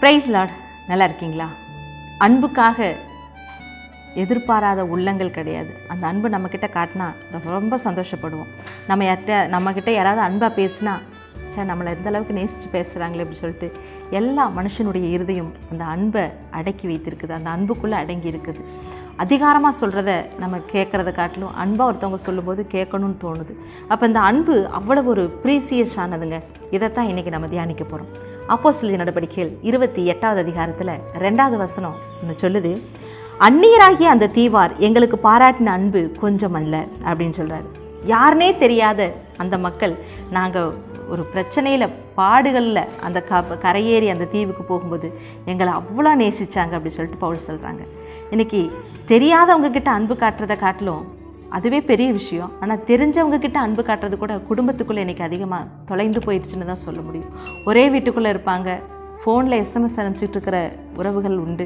price Lord நல்லா இருக்கீங்களா அன்புக்காக எதிர்பாராத உள்ளங்கள் கிடையாது அந்த அன்பு நம்மக்கிட்ட காட்டினா ரொம்ப சந்தோஷப்படுவோம் நம்ம யார்கிட்ட நம்மக்கிட்ட யாராவது அன்பாக பேசினா சார் நம்மளை எந்த அளவுக்கு நேசித்து பேசுகிறாங்களே அப்படி சொல்லிட்டு எல்லா மனுஷனுடைய இருதயம் அந்த அன்பை அடக்கி வைத்திருக்குது அந்த அன்புக்குள்ளே அடங்கி இருக்குது அதிகாரமாக சொல்கிறத நம்ம கேட்குறத காட்டிலும் அன்பாக ஒருத்தவங்க சொல்லும்போது கேட்கணும்னு தோணுது அப்போ இந்த அன்பு அவ்வளவு ஒரு ப்ரீசியஸ் ஆனதுங்க இதைத்தான் இன்றைக்கி நம்ம தியானிக்க போகிறோம் அப்போ சில நடவடிக்கைகள் இருபத்தி எட்டாவது அதிகாரத்தில் ரெண்டாவது வசனம் ஒன்று சொல்லுது அந்நியராகிய அந்த தீவார் எங்களுக்கு பாராட்டின அன்பு கொஞ்சம் அல்ல அப்படின்னு சொல்கிறாரு யாருனே தெரியாத அந்த மக்கள் நாங்கள் ஒரு பிரச்சனையில் பாடுகளில் அந்த க கரையேறி அந்த தீவுக்கு போகும்போது எங்களை அவ்வளோ நேசிச்சாங்க அப்படி சொல்லிட்டு பவுல் சொல்கிறாங்க இன்றைக்கி தெரியாதவங்க கிட்ட அன்பு காட்டுறதை காட்டிலும் அதுவே பெரிய விஷயம் ஆனால் தெரிஞ்சவங்க கிட்ட அன்பு காட்டுறது கூட குடும்பத்துக்குள்ளே இன்றைக்கி அதிகமாக தொலைந்து போயிடுச்சுன்னு தான் சொல்ல முடியும் ஒரே வீட்டுக்குள்ளே இருப்பாங்க ஃபோனில் எஸ்எம்எஸ் அனுப்பிச்சிட்டு இருக்கிற உறவுகள் உண்டு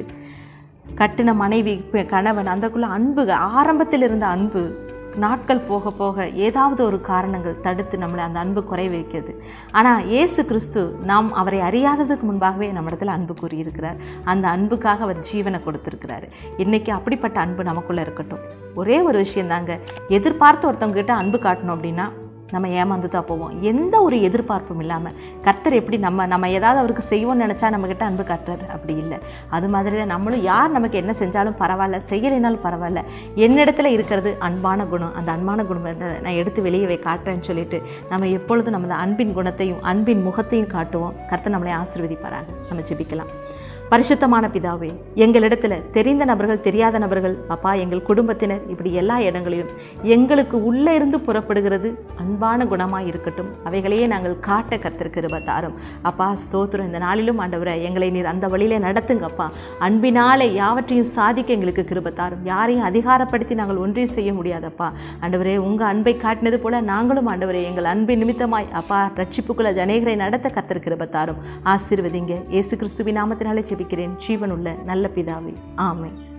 கட்டின மனைவி பெ- கணவன் அந்தக்குள்ள அன்பு ஆரம்பத்தில் இருந்த அன்பு நாட்கள் போக போக ஏதாவது ஒரு காரணங்கள் தடுத்து நம்மளை அந்த அன்பு குறை வைக்கிறது ஆனால் இயேசு கிறிஸ்து நாம் அவரை அறியாததுக்கு முன்பாகவே நம்மிடத்தில் அன்பு கூறியிருக்கிறார் அந்த அன்புக்காக அவர் ஜீவனை கொடுத்துருக்கிறாரு இன்னைக்கு அப்படிப்பட்ட அன்பு நமக்குள்ளே இருக்கட்டும் ஒரே ஒரு விஷயந்தாங்க எதிர்பார்த்து ஒருத்தவங்க கிட்ட அன்பு காட்டணும் அப்படின்னா நம்ம ஏமாந்து தான் போவோம் எந்த ஒரு எதிர்பார்ப்பும் இல்லாமல் கர்த்தர் எப்படி நம்ம நம்ம ஏதாவது அவருக்கு செய்வோம்னு நினச்சா நம்மக்கிட்ட அன்பு காட்டுறாரு அப்படி இல்லை அது மாதிரி தான் நம்மளும் யார் நமக்கு என்ன செஞ்சாலும் பரவாயில்ல செய்யலைனாலும் பரவாயில்ல என்னிடத்துல இருக்கிறது அன்பான குணம் அந்த அன்பான குணத்தை நான் எடுத்து வெளியே வை காட்டுறேன்னு சொல்லிட்டு நம்ம எப்பொழுதும் நம்ம அந்த அன்பின் குணத்தையும் அன்பின் முகத்தையும் காட்டுவோம் கர்த்தர் நம்மளை ஆசீர்வதிப்பாராக நம்ம ஜெபிக்கலாம் பரிசுத்தமான பிதாவே எங்களிடத்துல தெரிந்த நபர்கள் தெரியாத நபர்கள் அப்பா எங்கள் குடும்பத்தினர் இப்படி எல்லா இடங்களிலும் எங்களுக்கு உள்ளே இருந்து புறப்படுகிறது அன்பான குணமாக இருக்கட்டும் அவைகளையே நாங்கள் காட்ட கத்திருக்கிற தாரும் அப்பா ஸ்தோத்திரம் இந்த நாளிலும் ஆண்டவரை எங்களை நீர் அந்த வழியிலே நடத்துங்க அப்பா அன்பினாலே யாவற்றையும் சாதிக்க எங்களுக்கு கிருப தாரும் யாரையும் அதிகாரப்படுத்தி நாங்கள் ஒன்றையும் செய்ய முடியாதப்பா ஆண்டவரே உங்கள் அன்பை காட்டினது போல நாங்களும் ஆண்டவரே எங்கள் அன்பின் நிமித்தமாய் அப்பா ரட்சிப்புக்குள்ள ஜனேகரை நடத்த கத்திருக்கிற தாரும் ஆசீர்வதிங்க இயேசு கிறிஸ்துவின் நாமத்தினாலே ஜெபிக்கிறேன் ஜீவனுள்ள நல்ல பிதாவே ஆமென்